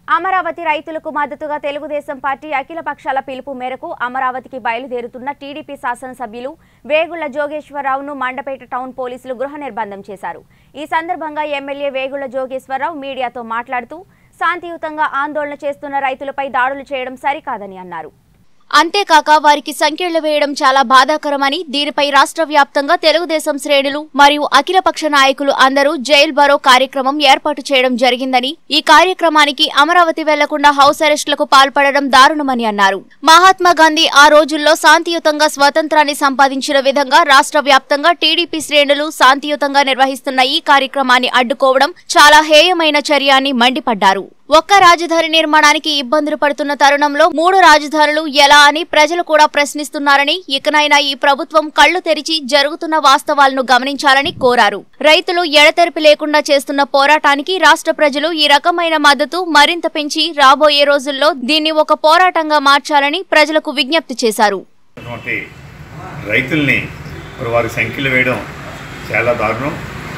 అమరావతి రైతులకు మద్దతుగా తెలుగుదేశం పార్టీ అఖిల పక్షాల పిలుపు మేరకు అమరావతికి బయలుదేరుతున్న టీడీపీ శాసనసభ్యులు వేగుళ్ల జోగేశ్వరరావును మండపేట టౌన్ పోలీసులు గృహ నిర్బంధం చేశారు ఈ సందర్భంగా ఎమ్మెల్యే వేగుళ్ల జోగేశ్వరరావు మీడియాతో మాట్లాడుతూ శాంతియుతంగా ఆందోళన చేస్తున్న రైతులపై దాడులు చేయడం సరికాదని అన్నారు అంతేకాక వారికి సంఖ్యలు వేయడం చాలా బాధాకరమని దీనిపై రాష్ట్ర వ్యాప్తంగా తెలుగుదేశం శ్రేణులు మరియు అఖిలపక్ష నాయకులు అందరూ జైల్ బరో కార్యక్రమం ఏర్పాటు చేయడం జరిగిందని ఈ కార్యక్రమానికి అమరావతి వెళ్లకుండా హౌస్ అరెస్టులకు పాల్పడడం దారుణమని అన్నారు మహాత్మా గాంధీ ఆ రోజుల్లో శాంతియుతంగా స్వాతంత్రాన్ని సంపాదించిన విధంగా రాష్ట్ర వ్యాప్తంగా టీడీపీ శ్రేణులు శాంతియుతంగా నిర్వహిస్తున్న ఈ కార్యక్రమాన్ని అడ్డుకోవడం చాలా హేయమైన చర్య అని మండిపడ్డారు ఒక్క రాజధాని నిర్మాణానికి ఇబ్బందులు పడుతున్న తరుణంలో మూడు రాజధానులు ఎలా అని ప్రజలు కూడా ప్రశ్నిస్తున్నారని ఇకనైనా ఈ ప్రభుత్వం కళ్లు తెరిచి జరుగుతున్న వాస్తవాలను గమనించాలని కోరారు రైతులు ఎడతెరిపి లేకుండా చేస్తున్న పోరాటానికి రాష్ట్ర ప్రజలు ఈ రకమైన మద్దతు మరింత పెంచి రాబోయే రోజుల్లో దీన్ని ఒక పోరాటంగా మార్చాలని ప్రజలకు విజ్ఞప్తి చేశారు ఉన్నటువంటి రైతుల్ని మరి వారి సంఖ్యలు వేయడం చాలా దారుణం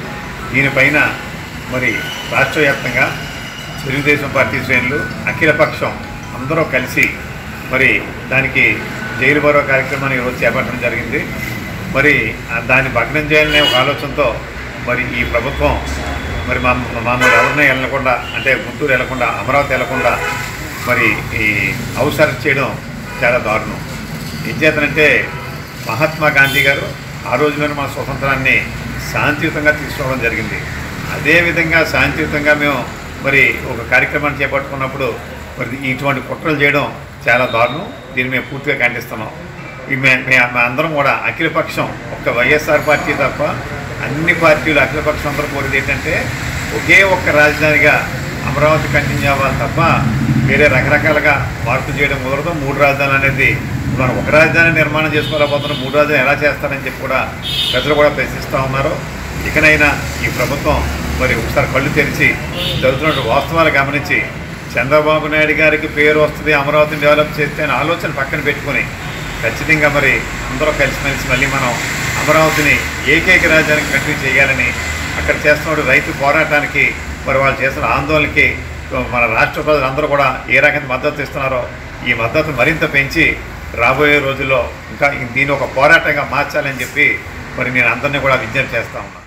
దీనిపైన మరి రాష్ట్ర వ్యాప్తంగా తెలుగుదేశం పార్టీ శ్రేణులు అఖిలపక్షం అందరూ కలిసి మరి దానికి జైలు బరో కార్యక్రమాన్ని ఈరోజు చేపట్టడం జరిగింది మరి ఆ దాన్ని భగ్నం చేయాలనే ఒక ఆలోచనతో మరి ఈ ప్రభుత్వం మరి మా మమ్మల్ని ఎవరిని వెళ్ళకుండా అంటే గుంటూరు వెళ్లకుండా అమరావతి వెళ్లకుండా మరి ఈ హౌస్ అరెస్ట్ చేయడం చాలా దారుణం ఏం చేతనంటే మహాత్మా గాంధీ గారు ఆ రోజులోనే మన స్వతంత్రాన్ని శాంతియుతంగా తీసుకోవడం జరిగింది అదేవిధంగా శాంతియుతంగా మేము మరి ఒక కార్యక్రమాన్ని చేపట్టుకున్నప్పుడు మరి ఇటువంటి కుట్రలు చేయడం చాలా దారుణం దీన్ని మేము పూర్తిగా ఖండిస్తున్నాం ఈ మే మే- మా అందరం కూడా అఖిలపక్షం ఒక్క వైఎస్ఆర్ పార్టీ తప్ప అన్ని పార్టీలు అఖిలపక్షం అందరూ కోరేది ఏంటంటే ఒకే ఒక్క రాజధానిగా అమరావతి కంటిన్యూ అవ్వాలి తప్ప వేరే రకరకాలుగా మార్పులు చేయడం కుదరదు మూడు రాజధానులు అనేది మనం ఒక రాజధాని నిర్మాణం చేసుకోలేకపోతున్నాం మూడు రాజధానులు ఎలా చేస్తారని చెప్పి కూడా ప్రజలు కూడా ప్రశ్నిస్తూ ఉన్నారు ఇకనైనా ఈ ప్రభుత్వం మరి ఒకసారి కళ్ళు తెరిచి జరుగుతున్న వాస్తవాలు గమనించి చంద్రబాబు నాయుడు గారికి పేరు వస్తుంది అమరావతిని డెవలప్ చేస్తే అనే ఆలోచన పక్కన పెట్టుకొని ఖచ్చితంగా మరి అందరూ కలిసిమెలిసి మళ్ళీ మనం అమరావతిని ఏకైక రాజ్యానికి కంటిన్యూ చేయాలని అక్కడ చేస్తున్న రైతు పోరాటానికి మరి వాళ్ళు చేస్తున్న ఆందోళనకి మన రాష్ట్ర ప్రజలందరూ కూడా ఏ రకంగా మద్దతు ఇస్తున్నారో ఈ మద్దతు మరింత పెంచి రాబోయే రోజుల్లో ఇంకా దీన్ని ఒక పోరాటంగా మార్చాలని చెప్పి మరి నేను అందరినీ కూడా విజ్ఞప్తి చేస్తా ఉన్నాను